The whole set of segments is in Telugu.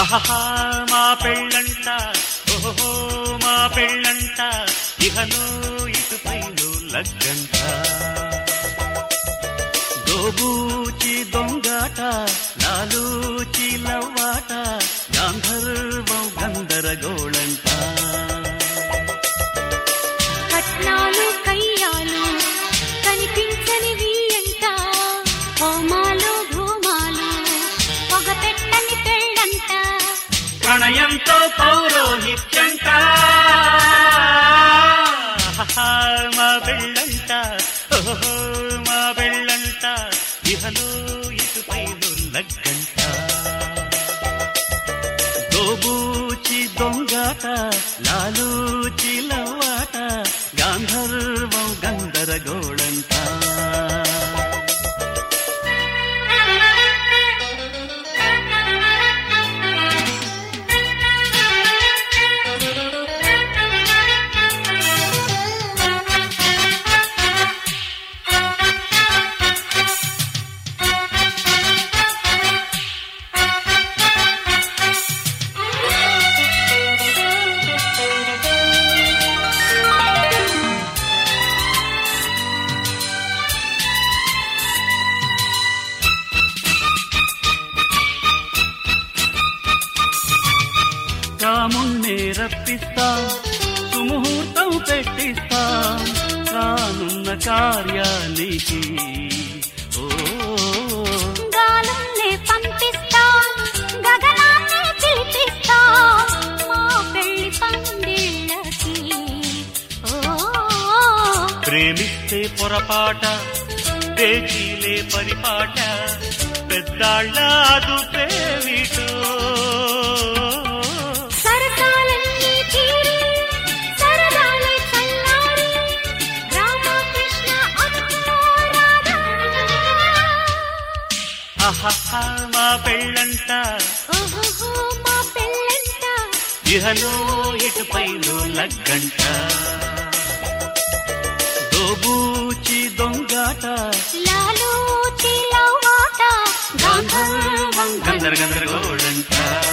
ఆహా మా పెళ్ళంట ఓహో మా పెళ్ళంట ఇహలో ఇటుపైలో లగ్గంట దోబూచి దొంగాట నాలూచి లవ్వాట గాంధర్వం గందరగోళంట కట్నాలు కయ్యాలు కనిపించనివి అంట హోమాలు ధూమాలు పొగ పెట్టని పెళ్ళంట ప్రణయంతో పౌరోహిత్యంట ఆహా, మా పెళ్ళంట ఓహో మా పెళ్ళంట ఇహలో ఇటుపైలో లగ్గంట దోబూచి దొంగాట లాలూచి లవ్వాట గాంధర్వం గందరగోళంట రాముణ్ణి రప్పిస్తా సుముహూర్తం పెట్టిస్తా రానున్న కార్యానికి ఓ గాలుల్నే పంపిస్తా గగనాన్నే పిలిపిస్తా మా పెళ్లి పందిళ్ళకి ఓ ప్రేమిస్తే పొరపాట పేచీలే పరిపాట పెద్దాళ్ళ అదుపేమిటో సరసాలన్నీ తీరి సరదాలే చల్లారి రామకృష్ణ అక్కో రాధా ఆహా మా పెళ్ళంట ఓహో మా పెళ్ళంట ఇహలో ఇటుపైలో లగ్గంట దోబూచి దొంగాట లాలు తిలవాట గాంధర్వం గందర గందరగోళంట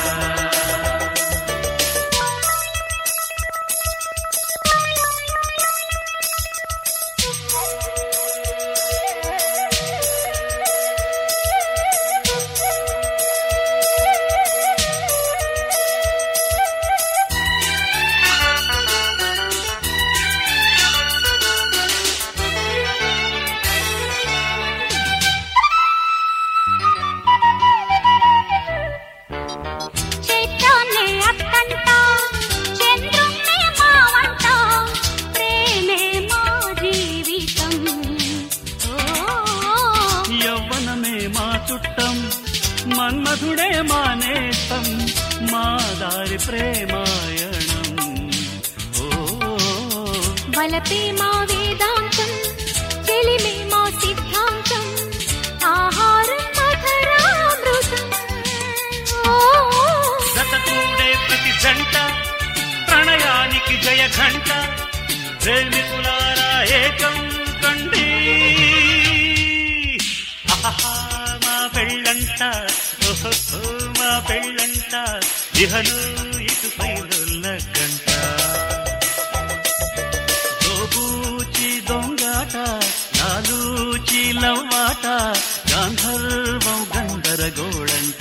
చైత్రాన్నే అత్తంట చంద్రున్నే మావంట ప్రేమే మా జీవితం ఓ యవ్వనమే మా చుట్టం మన్మధుడే మా నేస్తం మా దారి ప్రేమాయణం ఓ వలపే మా వేదాంతం చెలిమే మా సిద్ధాంతం ఆహారం మధురామృతం ఓ గతకూడే ప్రతి జంట ప్రణయానికి జయ ఘంట ప్రేమికులారా ఏకం కండి ఆహా, మా పెళ్ళంట ఓహో మా పెళ్ళంట ఇహలు ఇటుపైలు లగ్గంట దోబూచి దొంగాట నాలూచి లవ్వాట గాంధర్వం గందరగోళంట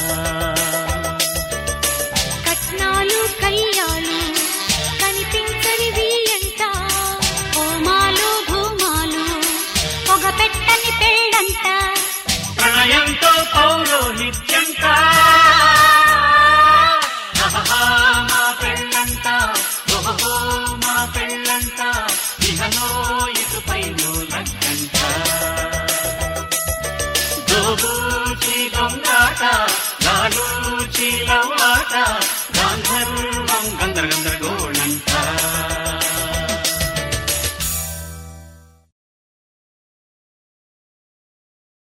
కట్నాలు కయ్యాలు కనిపించనివి అంట హోమాలు భూమాలు పొగ పెట్టని పెళ్ళంట ప్రణయంతో పౌరోహిత్యంట ఆహా, మా పెళ్ళంట ఓహో మా పెళ్ళంట ఇహలో ఇటుపైలో లగ్గంట దోబూచి దొంగాట నాలూచి లవ్వాట